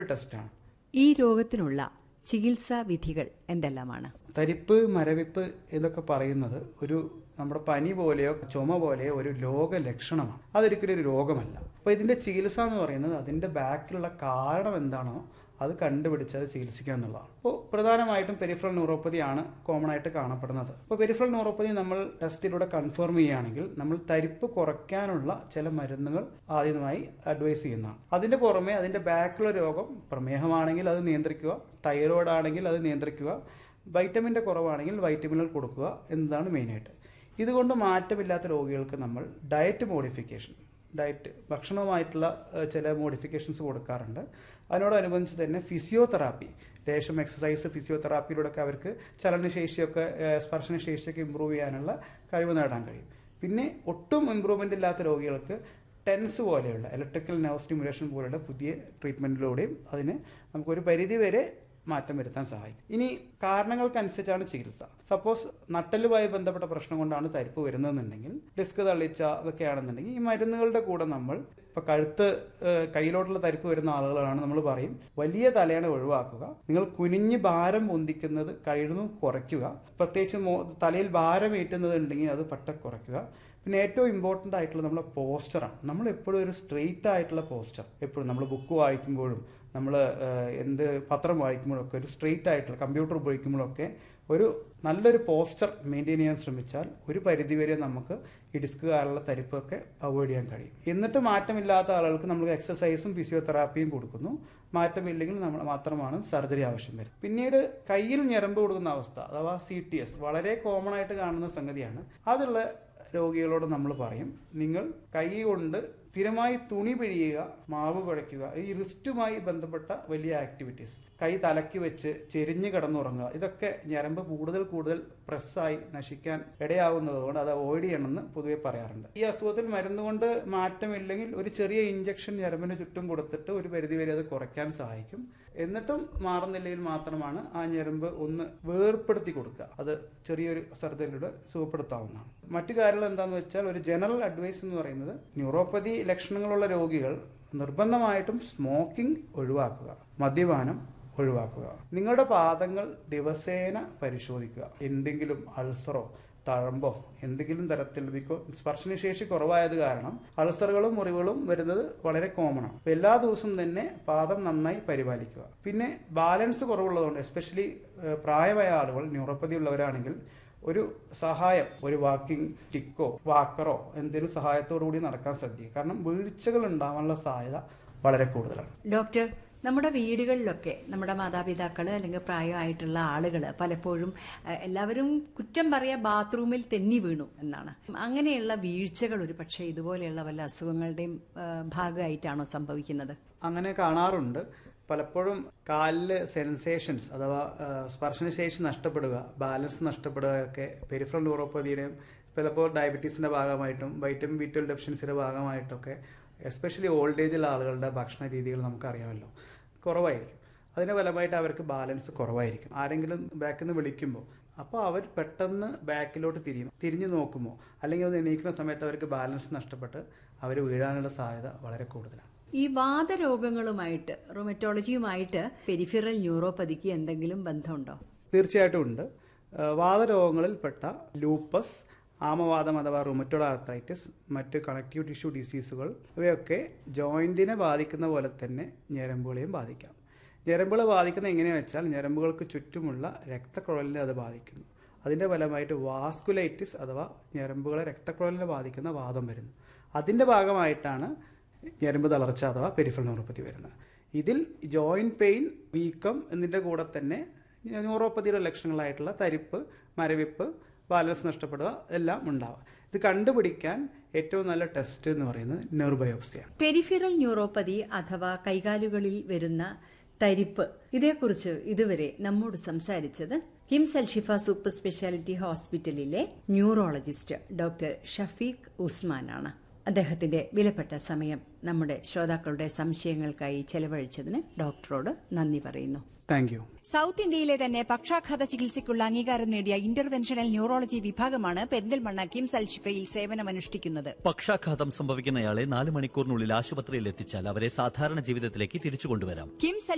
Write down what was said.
ടെസ്റ്റാണ് ഈ രോഗത്തിനുള്ള ചികിത്സാ വിധികൾ എന്തെല്ലാമാണ് തരിപ്പ് മരവിപ്പ് ഇതൊക്കെ പറയുന്നത് ഒരു നമ്മുടെ പനി പോലെയോ ചുമ പോലെയോ ഒരു രോഗലക്ഷണമാണ് അതൊരിക്കലും ഒരു രോഗമല്ല അപ്പോൾ ഇതിന്റെ ചികിത്സ എന്ന് പറയുന്നത് അതിന്റെ ബാക്കിലുള്ള കാരണം എന്താണോ അത് കണ്ടുപിടിച്ച് അത് ചികിത്സിക്കുക എന്നുള്ളതാണ് അപ്പോൾ പ്രധാനമായിട്ടും പെരിഫറൽ ന്യൂറോപ്പതിയാണ് കോമൺ ആയിട്ട് കാണപ്പെടുന്നത് അപ്പോൾ പെരിഫറൽ ന്യൂറോപ്പതി നമ്മൾ ടെസ്റ്റിലൂടെ കൺഫേം ചെയ്യുകയാണെങ്കിൽ നമ്മൾ തരിപ്പ് കുറയ്ക്കാനുള്ള ചില മരുന്നുകൾ ആദ്യമായി അഡ്വൈസ് ചെയ്യുന്നതാണ് അതിന്റെ പുറമെ അതിന്റെ ബാക്കിലുള്ള രോഗം പ്രമേഹമാണെങ്കിൽ അത് നിയന്ത്രിക്കുക തൈറോയ്ഡ് ആണെങ്കിൽ അത് നിയന്ത്രിക്കുക വൈറ്റമിൻ്റെ കുറവാണെങ്കിൽ വൈറ്റമിനുകൾ കൊടുക്കുക എന്നതാണ് മെയിനായിട്ട് ഇതുകൊണ്ട് മാറ്റമില്ലാത്ത രോഗികൾക്ക് നമ്മൾ ഡയറ്റ് മോഡിഫിക്കേഷൻ ഡയറ്റ് ഭക്ഷണവുമായിട്ടുള്ള ഏഹ്, ചില മോഡിഫിക്കേഷൻസ് കൊടുക്കാറുണ്ട് അതിനോടനുബന്ധിച്ച് തന്നെ ഫിസിയോതെറാപ്പി ലേശം എക്സസൈസ് ഫിസിയോതെറാപ്പിയിലൂടെയൊക്കെ അവർക്ക് ചലനശേഷിയൊക്കെ ഏഹ്, സ്പർശനശേഷിയൊക്കെ ഇമ്പ്രൂവ് ചെയ്യാനുള്ള കഴിവ് നേടാൻ കഴിയും പിന്നെ ഒട്ടും ഇമ്പ്രൂവ്മെൻ്റ് ഇല്ലാത്ത രോഗികൾക്ക് ടെൻസ് പോലെയുള്ള ഇലക്ട്രിക്കൽ നെർവ് സ്റ്റിമുലേഷൻ പോലെയുള്ള പുതിയ ട്രീറ്റ്മെൻറ്റിലൂടെയും അതിന് നമുക്കൊരു പരിധി വരെ മാറ്റം വരുത്താൻ സഹായിക്കും ഇനി കാരണങ്ങൾക്കനുസരിച്ചാണ് ചികിത്സ സപ്പോസ് നട്ടലുമായി ബന്ധപ്പെട്ട പ്രശ്നം കൊണ്ടാണ് തരിപ്പ് വരുന്നതെന്നുണ്ടെങ്കിൽ ഡിസ്ക് തള്ളിച്ച അതൊക്കെയാണെന്നുണ്ടെങ്കിൽ ഈ മരുന്നുകളുടെ കൂടെ നമ്മൾ ഇപ്പൊ കഴുത്ത് ഏഹ്, കയ്യിലോട്ടുള്ള തരിപ്പ് വരുന്ന ആളുകളാണ് നമ്മൾ പറയും വലിയ തലയണ ഒഴിവാക്കുക നിങ്ങൾ കുനിഞ്ഞ് ഭാരം പൊന്തിക്കുന്നത് കഴിയുന്നതും കുറയ്ക്കുക പ്രത്യേകിച്ച് മോ- തലയിൽ ഭാരം ഏറ്റുന്നത് ഉണ്ടെങ്കിൽ അത് പട്ട കുറയ്ക്കുക പിന്നെ ഏറ്റവും ഇമ്പോർട്ടൻ്റ് ആയിട്ടുള്ള നമ്മുടെ പോസ്റ്ററാണ് നമ്മൾ എപ്പോഴും ഒരു സ്ട്രെയിറ്റ് ആയിട്ടുള്ള പോസ്റ്റർ എപ്പോഴും നമ്മൾ ബുക്ക് വായിക്കുമ്പോഴും നമ്മൾ എന്ത് പത്രം വായിക്കുമ്പോഴൊക്കെ ഒരു സ്ട്രെയിറ്റ് ആയിട്ടുള്ള കമ്പ്യൂട്ടർ ഉപയോഗിക്കുമ്പോഴൊക്കെ ഒരു നല്ലൊരു പോസ്റ്റർ മെയിൻറ്റെയിൻ ചെയ്യാൻ ശ്രമിച്ചാൽ ഒരു പരിധിവരെ നമുക്ക് ഈ ഡിസ്ക് കാലുള്ള തരിപ്പൊക്കെ അവോയ്ഡ് ചെയ്യാൻ കഴിയും എന്നിട്ട് മാറ്റമില്ലാത്ത ആളുകൾക്ക് നമ്മൾ എക്സസൈസും ഫിസിയോതെറാപ്പിയും കൊടുക്കുന്നു മാറ്റമില്ലെങ്കിൽ നമ്മൾ മാത്രമാണ് സർജറി ആവശ്യം വരും പിന്നീട് കയ്യിൽ ഞരമ്പ് കൊടുക്കുന്ന അവസ്ഥ അഥവാ സി ടി എസ് വളരെ കോമൺ ആയിട്ട് കാണുന്ന സംഗതിയാണ് അതുള്ള രോഗികളോട് നമ്മൾ പറയും നിങ്ങൾ കൈ കൊണ്ട് സ്ഥിരമായി തുണി പിഴിയുക മാവ് കുഴയ്ക്കുക ഈ റിസ്റ്റുമായി ബന്ധപ്പെട്ട വലിയ ആക്ടിവിറ്റീസ് കൈ തലക്കി വെച്ച് ചെരിഞ്ഞ് കിടന്നുറങ്ങുക ഇതൊക്കെ ഞരമ്പ് കൂടുതൽ കൂടുതൽ പ്രസ്സായി നശിക്കാൻ ഇടയാവുന്നതുകൊണ്ട് അത് അവോയ്ഡ് ചെയ്യണമെന്ന് പൊതുവെ പറയാറുണ്ട് ഈ അസുഖത്തിൽ മരുന്ന് കൊണ്ട് മാറ്റമില്ലെങ്കിൽ ഒരു ചെറിയ ഇഞ്ചക്ഷൻ ഞരമ്പിന് ചുറ്റും കൊടുത്തിട്ട് ഒരു പരിധിവരെ അത് കുറയ്ക്കാൻ സഹായിക്കും എന്നിട്ടും മാറുന്നില്ലെങ്കിൽ മാത്രമാണ് ആ ഞരമ്പ് ഒന്ന് വേർപ്പെടുത്തി കൊടുക്കുക അത് ചെറിയൊരു സർജറിയിലൂടെ സുഖപ്പെടുത്താവുന്നതാണ് മറ്റു കാര്യങ്ങൾ എന്താണെന്ന് വെച്ചാൽ ഒരു ജനറൽ അഡ്വൈസ് എന്ന് പറയുന്നത് ന്യൂറോപ്പതി ലക്ഷണങ്ങളുള്ള രോഗികൾ നിർബന്ധമായിട്ടും സ്മോക്കിംഗ് ഒഴിവാക്കുക മദ്യപാനം ഒഴിവാക്കുക നിങ്ങളുടെ പാദങ്ങൾ ദിവസേന പരിശോധിക്കുക എന്തെങ്കിലും അൾസറോ തഴമ്പോ എന്തെങ്കിലും തരത്തിൽ ബിക്കോ സ്പർശനശേഷി കുറവായത് കാരണം അൾസറുകളും മുറിവുകളും വരുന്നത് വളരെ കോമൺ ആണ് അപ്പൊ എല്ലാ ദിവസവും തന്നെ പാദം നന്നായി പരിപാലിക്കുക പിന്നെ ബാലൻസ് കുറവുള്ളതുകൊണ്ട് എസ്പെഷ്യലി പ്രായമായ ആളുകൾ ന്യൂറോപ്പതി ഉള്ളവരാണെങ്കിൽ ഒരു സഹായം ഒരു വാക്കിംഗ് സ്റ്റിക്കോ വാക്കറോ എന്തെങ്കിലും സഹായത്തോടു കൂടി നടക്കാൻ ശ്രദ്ധിക്കുക കാരണം വീഴ്ചകൾ ഉണ്ടാവാനുള്ള സാധ്യത വളരെ കൂടുതലാണ് ഡോക്ടർ നമ്മുടെ വീടുകളിലൊക്കെ നമ്മുടെ മാതാപിതാക്കൾ അല്ലെങ്കിൽ പ്രായമായിട്ടുള്ള ആളുകൾ പലപ്പോഴും അഹ്, എല്ലാവരും കുറ്റം പറയാ ബാത്റൂമിൽ തെന്നി വീണു എന്നാണ് അങ്ങനെയുള്ള വീഴ്ചകൾ ഒരു പക്ഷേ ഇതുപോലെയുള്ള വല്ല അസുഖങ്ങളുടെയും അഹ്, ഭാഗമായിട്ടാണോ സംഭവിക്കുന്നത് അങ്ങനെ കാണാറുണ്ട് പലപ്പോഴും കാലില് സെൻസേഷൻസ് അഥവാ ആ, സ്പർശനശേഷി നഷ്ടപ്പെടുക ബാലൻസ് നഷ്ടപ്പെടുക ഒക്കെ പെരിഫറൽ ന്യൂറോപ്പതിയുടെയും ചിലപ്പോൾ ഡയബറ്റീസിന്റെ ഭാഗമായിട്ടും വൈറ്റമിൻ ബി ട്വൽവ് ഡെഫിഷ്യൻസിയുടെ ഭാഗമായിട്ടൊക്കെ എസ്പെഷ്യലി ഓൾഡ് ഏജിലുള്ള ആളുകളുടെ ഭക്ഷണ രീതികൾ നമുക്കറിയാമല്ലോ കുറവായിരിക്കും അതിന്റെ ഫലമായിട്ട് അവർക്ക് ബാലൻസ് കുറവായിരിക്കും ആരെങ്കിലും ബാക്കിൽ നിന്ന് വിളിക്കുമ്പോൾ അപ്പോൾ അവർ പെട്ടെന്ന് ബാക്കിലോട്ട് തിരിയും തിരിഞ്ഞു നോക്കുമ്പോൾ അല്ലെങ്കിൽ ഒന്ന് എണീക്കുന്ന സമയത്ത് അവർക്ക് ബാലൻസ് നഷ്ടപ്പെട്ട് അവർ വീഴാനുള്ള സാധ്യത വളരെ കൂടുതലാണ് ഈ വാതരോഗങ്ങളുമായിട്ട് റൊമറ്റോളജിയുമായിട്ട് പെരിഫറൽ ന്യൂറോപ്പതിക്ക് എന്തെങ്കിലും ബന്ധമുണ്ടോ തീർച്ചയായിട്ടും ഉണ്ട് ആ, വാതരോഗങ്ങളിൽപ്പെട്ട ലൂപ്പസ് ആമവാദം അഥവാ റുമറ്റോഡ് ആർത്രൈറ്റിസ് മറ്റ് കണക്റ്റീവ് ടിഷ്യൂ ഡിസീസുകൾ ഇവയൊക്കെ ജോയിന്റിനെ ബാധിക്കുന്ന പോലെ തന്നെ ഞരമ്പുകളെയും ബാധിക്കാം ഞരമ്പുകളെ ബാധിക്കുന്ന എങ്ങനെയാണെന്ന് വെച്ചാൽ ഞരമ്പുകൾക്ക് ചുറ്റുമുള്ള രക്തക്കുഴലിനെ അത് ബാധിക്കുന്നു അതിന്റെ ഫലമായിട്ട് വാസ്കുലൈറ്റിസ് അഥവാ ഞരമ്പുകളെ രക്തക്കുഴലിനെ ബാധിക്കുന്ന വാദം വരുന്നു അതിന്റെ ഭാഗമായിട്ടാണ് ഞരമ്പ് തളർച്ച അഥവാ പെരിഫറൽ ന്യൂറോപ്പതി വരുന്നത് ഇതിൽ ജോയിന്റ് പെയിൻ വീക്കം എന്നിന്റെ കൂടെ തന്നെ ന്യൂറോപ്പതിയുടെ ലക്ഷണങ്ങളായിട്ടുള്ള തരിപ്പ് മരവിപ്പ് ബാലൻസ് നഷ്ടപ്പെടുക എല്ലാം ഉണ്ടാവുക ഇത് കണ്ടുപിടിക്കാൻ ഏറ്റവും നല്ല ടെസ്റ്റ് എന്ന് പറയുന്നത് നെർബയോപ്സിയാണ് പെരിഫറൽ ന്യൂറോപ്പതി അഥവാ കൈകാലുകളിൽ വരുന്ന തരിപ്പ് ഇതേക്കുറിച്ച് ഇതുവരെ നമ്മോട് സംസാരിച്ചത് കിംസ് അൽഷിഫ സൂപ്പർ സ്പെഷ്യാലിറ്റി ഹോസ്പിറ്റലിലെ ന്യൂറോളജിസ്റ്റ് ഡോക്ടർ ഷഫീഖ് ഉസ്മാനാണ് അദ്ദേഹത്തിന്റെ വിലപ്പെട്ട സമയം നമ്മുടെ ശ്രോതാക്കളുടെ സംശയങ്ങൾക്കായി ചെലവഴിച്ചതിന് ഡോക്ടറോട് നന്ദി പറയുന്നു താങ്ക് യു സൗത്ത് ഇന്ത്യയിലെ തന്നെ പക്ഷാഘാത ചികിത്സയ്ക്കുള്ള അംഗീകാരം നേടിയ ഇന്റർവെൻഷണൽ ന്യൂറോളജി വിഭാഗമാണ് പെരിന്തൽമണ്ണ കിംസ് അൽഷിഫയിൽ സേവനമനുഷ്ഠിക്കുന്നത് പക്ഷാഘാതം സംഭവിക്കുന്നയാളെ നാല് മണിക്കൂറിനുള്ളിൽ ആശുപത്രിയിൽ എത്തിച്ചാൽ അവരെ സാധാരണ ജീവിതത്തിലേക്ക് തിരിച്ചു കൊണ്ടുവരാം കിംസ്